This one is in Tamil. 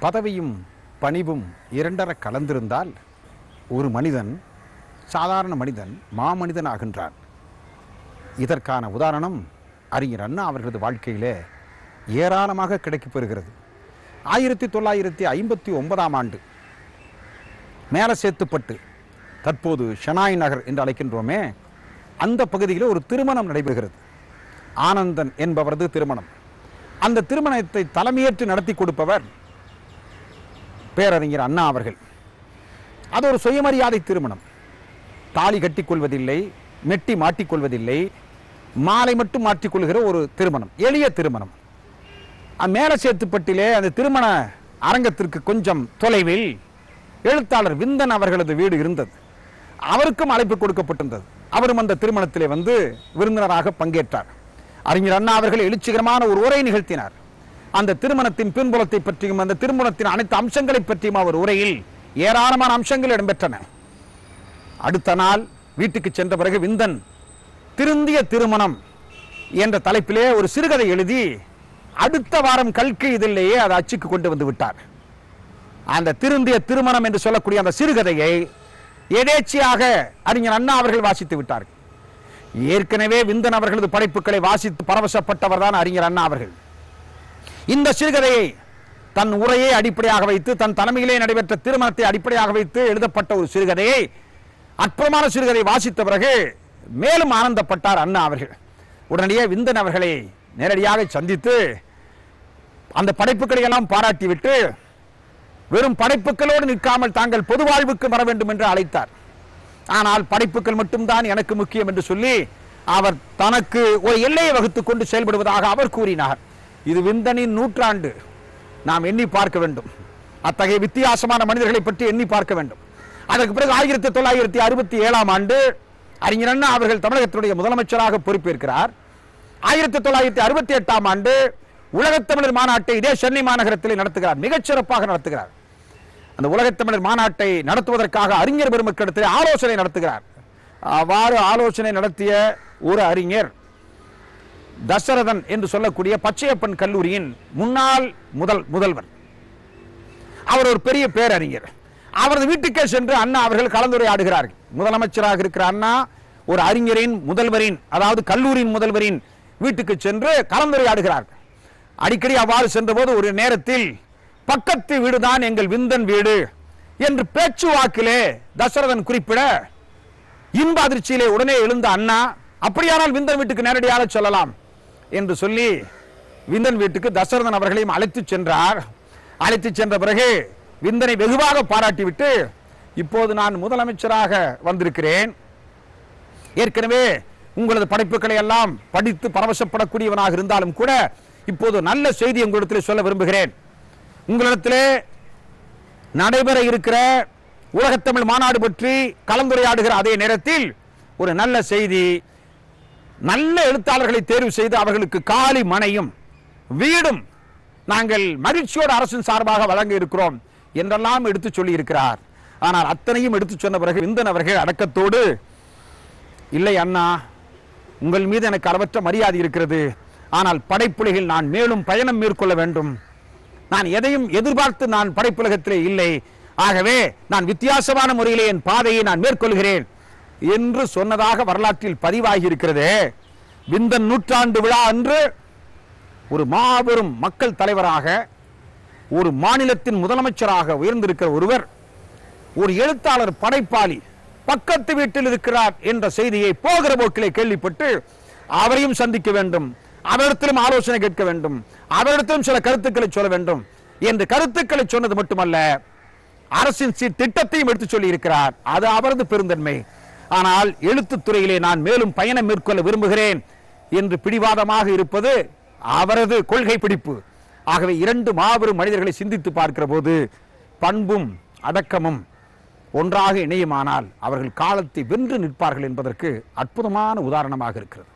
பதவியும் பணிவும் இரண்டர கலந்திருந்தால் ஒரு மனிதன் சாதாரண மனிதன் மாமனிதன் ஆகின்றான் இதற்கான உதாரணம் அறிஞர் அண்ணா அவர்களது வாழ்க்கையிலே ஏராளமாக கிடைக்கப் பெறுகிறது ஆயிரத்தி தொள்ளாயிரத்தி ஐம்பத்தி ஒன்பதாம் ஆண்டு மேலசேத்துப்பட்டு தற்போது ஷனாய் நகர் என்று அழைக்கின்றோமே அந்த பகுதியில் ஒரு திருமணம் நடைபெறுகிறது ஆனந்தன் என்பவரது திருமணம் அந்த திருமணத்தை தலைமையேற்று நடத்தி கொடுப்பவர் பேரறிஞர் அண்ணா அவர்கள் அது ஒரு சுயமரியாதை திருமணம் தாலி கட்டிக்கொள்வதில்லை மெட்டி மாட்டிக்கொள்வதில்லை மாலை மட்டும் மாற்றிக்கொள்கிற ஒரு திருமணம் எளிய திருமணம் மேலசேத்துப்பட்டிலே அந்த திருமண அரங்கத்திற்கு கொஞ்சம் தொலைவில் எழுத்தாளர் விந்தன் அவர்களது வீடு இருந்தது அவருக்கும் அழைப்பு கொடுக்கப்பட்டிருந்தது அவரும் அந்த திருமணத்திலே வந்து விருந்தினராக பங்கேற்றார் அறிஞர் அண்ணா அவர்கள் எழுச்சிகரமான ஒரு உரை நிகழ்த்தினார் அந்த திருமணத்தின் பின்புலத்தை பற்றியும் அந்த திருமணத்தின் அனைத்து அம்சங்களை பற்றியும் அவர் உரையில் ஏராளமான அம்சங்கள் இடம்பெற்றன அடுத்த நாள் வீட்டுக்கு சென்ற பிறகு விந்தன் திருந்திய திருமணம் என்ற தலைப்பிலே ஒரு சிறுகதை எழுதி அடுத்த வாரம் கல்கி இதிலேயே அதை அச்சுக்கு கொண்டு வந்து விட்டார் அந்த திருந்திய திருமணம் என்று சொல்லக்கூடிய அந்த சிறுகதையை எதேச்சியாக அறிஞர் அண்ணா அவர்கள் வாசித்து விட்டார்கள் ஏற்கனவே விந்தன் அவர்களது படைப்புகளை வாசித்து பரவசப்பட்டவர் தான் அறிஞர் அண்ணா அவர்கள் இந்த சிறுகதையை தன் உரையை அடிப்படையாக வைத்து தன் தலைமையிலே நடைபெற்ற திருமணத்தை அடிப்படையாக வைத்து எழுதப்பட்ட ஒரு சிறுகதையை அற்புதமான சிறுகதை வாசித்த பிறகு மேலும் ஆனந்தப்பட்டார் அண்ணா அவர்கள் உடனடியே விந்தன் அவர்களை நேரடியாக சந்தித்து அந்த படைப்புகளை எல்லாம் பாராட்டிவிட்டு வெறும் படைப்புகளோடு நிற்காமல் தாங்கள் பொது வாழ்வுக்கு வர வேண்டும் என்று அழைத்தார் ஆனால் படைப்புகள் மட்டும்தான் எனக்கு முக்கியம் என்று சொல்லி அவர் தனக்கு ஒரு எல்லையை வகுத்துக் கொண்டு செயல்படுவதாக அவர் கூறினார் இது விந்தனின் நூற்றாண்டு நாம் எண்ணி பார்க்க வேண்டும் அத்தகைய வித்தியாசமான மனிதர்களை பற்றி எண்ணி பார்க்க வேண்டும் அதற்கு பிறகு ஆயிரத்தி தொள்ளாயிரத்தி அறுபத்தி ஏழாம் ஆண்டு அறிஞர் அண்ணா அவர்கள் தமிழகத்தினுடைய முதலமைச்சராக பொறுப்பேற்கிறார் ஆயிரத்தி தொள்ளாயிரத்தி அறுபத்தி எட்டாம் ஆண்டு உலகத் தமிழர் மாநாட்டை இதே சென்னை மாநகரத்தில் நடத்துகிறார் மிகச் சிறப்பாக நடத்துகிறார் அந்த உலகத் தமிழர் மாநாட்டை நடத்துவதற்காக அறிஞர் பெருமக்களிடத்தில் ஆலோசனை நடத்துகிறார் அவ்வாறு ஆலோசனை நடத்திய ஒரு அறிஞர் தசரதன் என்று சொல்லக்கூடிய பச்சையப்பன் கல்லூரியின் முன்னாள் முதல் முதல்வர் அவர் ஒரு பெரிய பேரறிஞர் அவரது வீட்டுக்கே சென்று அண்ணா அவர்கள் கலந்துரையாடுகிறார்கள் முதலமைச்சராக இருக்கிற அண்ணா ஒரு அறிஞரின் முதல்வரின் அதாவது கல்லூரியின் முதல்வரின் வீட்டுக்கு சென்று கலந்துரையாடுகிறார்கள் அடிக்கடி அவ்வாறு சென்றபோது ஒரு நேரத்தில் பக்கத்து வீடுதான் எங்கள் விந்தன் வீடு என்று பேச்சுவாக்கிலே தசரதன் குறிப்பிட இன்ப அதிர்ச்சியிலே உடனே எழுந்த அண்ணா அப்படியானால் விந்தன் வீட்டுக்கு நேரடியாக சொல்லலாம் என்று சொல்லி விந்தன் வீட்டுக்கு தசரதன் அவர்களையும் அழைத்து சென்றார் அழைத்து சென்ற பிறகு விந்தனை வெகுவாக பாராட்டிவிட்டு இப்போது நான் முதலமைச்சராக வந்திருக்கிறேன் ஏற்கனவே உங்களது படைப்புகளை எல்லாம் படித்து பரவசப்படக்கூடியவனாக இருந்தாலும் கூட இப்போது நல்ல செய்தி உங்களிடத்தில் சொல்ல விரும்புகிறேன் உங்களிடத்திலே நடைபெற இருக்கிற உலகத்தமிழ் மாநாடு பற்றி கலந்துரையாடுகிற அதே நேரத்தில் ஒரு நல்ல செய்தி நல்ல எழுத்தாளர்களை தேர்வு செய்து அவர்களுக்கு காலி மனையும் வீடும் நாங்கள் மகிழ்ச்சியோடு அரசின் சார்பாக வழங்க இருக்கிறோம் என்றெல்லாம் எடுத்து சொல்லி இருக்கிறார் ஆனால் அத்தனையும் எடுத்து சொன்ன பிறகு விந்தன் அவர்கள் அடக்கத்தோடு இல்லை அண்ணா உங்கள் மீது எனக்கு அளவற்ற மரியாதை இருக்கிறது ஆனால் படைப்புலகில் நான் மேலும் பயணம் மேற்கொள்ள வேண்டும் நான் எதையும் எதிர்பார்த்து நான் படைப்புலகத்திலே இல்லை ஆகவே நான் வித்தியாசமான முறையிலே என் பாதையை நான் மேற்கொள்கிறேன் என்று சொன்னதாக வரலாற்றில் பதிவாகி இருக்கிறது விந்தன் நூற்றாண்டு விழா அன்று ஒரு மாபெரும் மக்கள் தலைவராக ஒரு மாநிலத்தின் முதலமைச்சராக உயர்ந்திருக்கிற ஒருவர் ஒரு எழுத்தாளர் படைப்பாளி பக்கத்து வீட்டில் இருக்கிறார் என்ற செய்தியை போகிற போக்கிலே கேள்விப்பட்டு அவரையும் சந்திக்க வேண்டும் அவரிடத்திலும் ஆலோசனை கேட்க வேண்டும் அவரிடத்திலும் சில கருத்துக்களை சொல்ல வேண்டும் என்று கருத்துக்களை சொன்னது மட்டுமல்ல அரசின் சி- திட்டத்தையும் எடுத்து சொல்லி இருக்கிறார் அது அவரது பெருந்தன்மை ஆனால் எழுத்துத் துறையிலே நான் மேலும் பயணம் மேற்கொள்ள விரும்புகிறேன் என்று பிடிவாதமாக இருப்பது அவரது கொள்கை பிடிப்பு ஆகவே இரண்டு மாபெரும் மனிதர்களை சிந்தித்து பார்க்கிற போது பண்பும் அடக்கமும் ஒன்றாக இணையுமானால் அவர்கள் காலத்தை வென்று நிற்பார்கள் என்பதற்கு அற்புதமான உதாரணமாக இருக்கிறது